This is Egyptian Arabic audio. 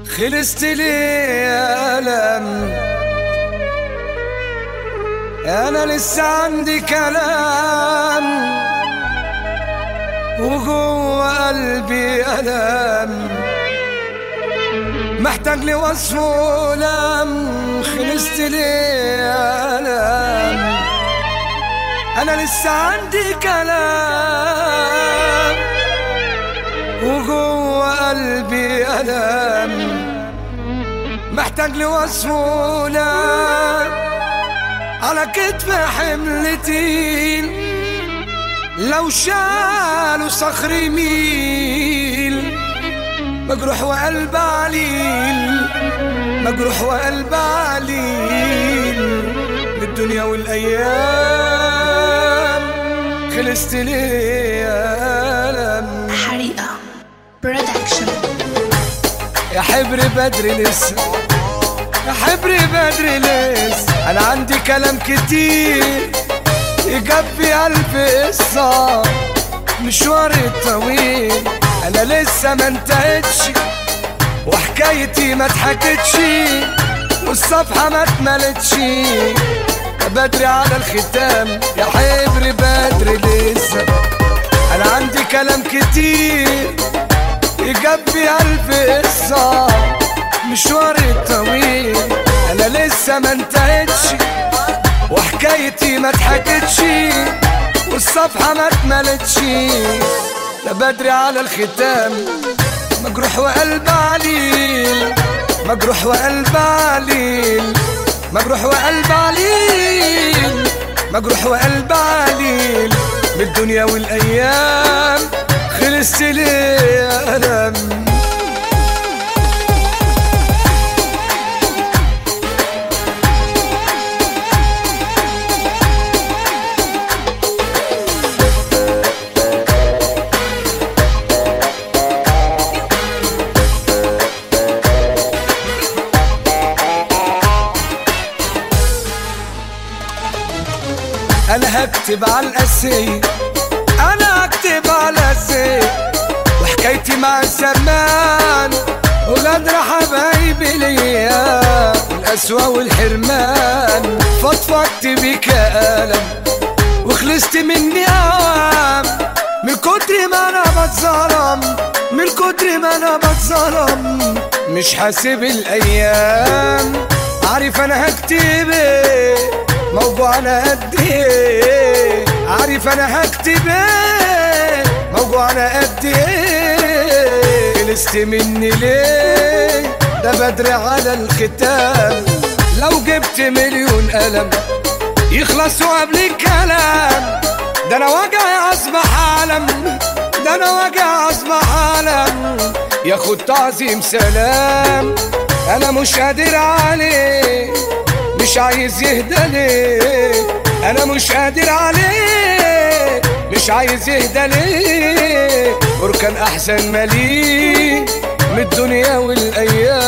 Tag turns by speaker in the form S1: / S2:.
S1: خلصت لي يا ألم أنا لسه عندي كلام وجوه قلبي ألم محتاج لي وصف ولم خلصت لي يا ألم أنا لسه عندي كلام وجوه قلبي ألم محتاج لوصف ولم على كتف حملتين لو شالوا صخر يميل مجروح وقلب عليل مجروح وقلب عليل للدنيا والايام خلصت ليه يا ألم
S2: حريقة برودكشن
S1: يا حبر بدري لسه يا حبر بدري لسه انا عندي كلام كتير يكفي الف قصه مشواري طويل انا لسه ما انتهتش وحكايتي ما اتحكتش والصفحه ما اتملتش بدري على الختام يا حبر بدري لسه انا عندي كلام كتير يكفي ألف قصة مشواري طويل أنا لسه ما انتهتش وحكايتي ما اتحكتش والصفحة ما اتملتش لا بدري على الختام مجروح وقلب عليل مجروح وقلب عليل مجروح وقلب عليل مجروح وقلب عليل من الدنيا والايام خلصت لي يا ألم انا هكتب على الاسي انا هكتب على الاسي وحكايتي مع الزمان وغدر حبايبي ليا القسوة والحرمان فضفضت بيك يا ألم وخلصت مني أوام من كتر ما أنا بتظلم من كتر ما أنا بتظلم مش حاسب الأيام عارف أنا هكتب إيه موضوع أنا قد إيه عارف أنا هكتب إيه موضوع أنا قد إيه خلصت مني ليه ده بدري على الختام لو جبت مليون قلم يخلصوا قبل الكلام ده انا وجعي اصبح عالم ده انا وجعي اصبح عالم ياخد تعظيم سلام انا مش قادر عليه مش عايز يهدى ليه انا مش قادر عليه مش عايز يهدى ليه بركان احسن مليه من الدنيا والايام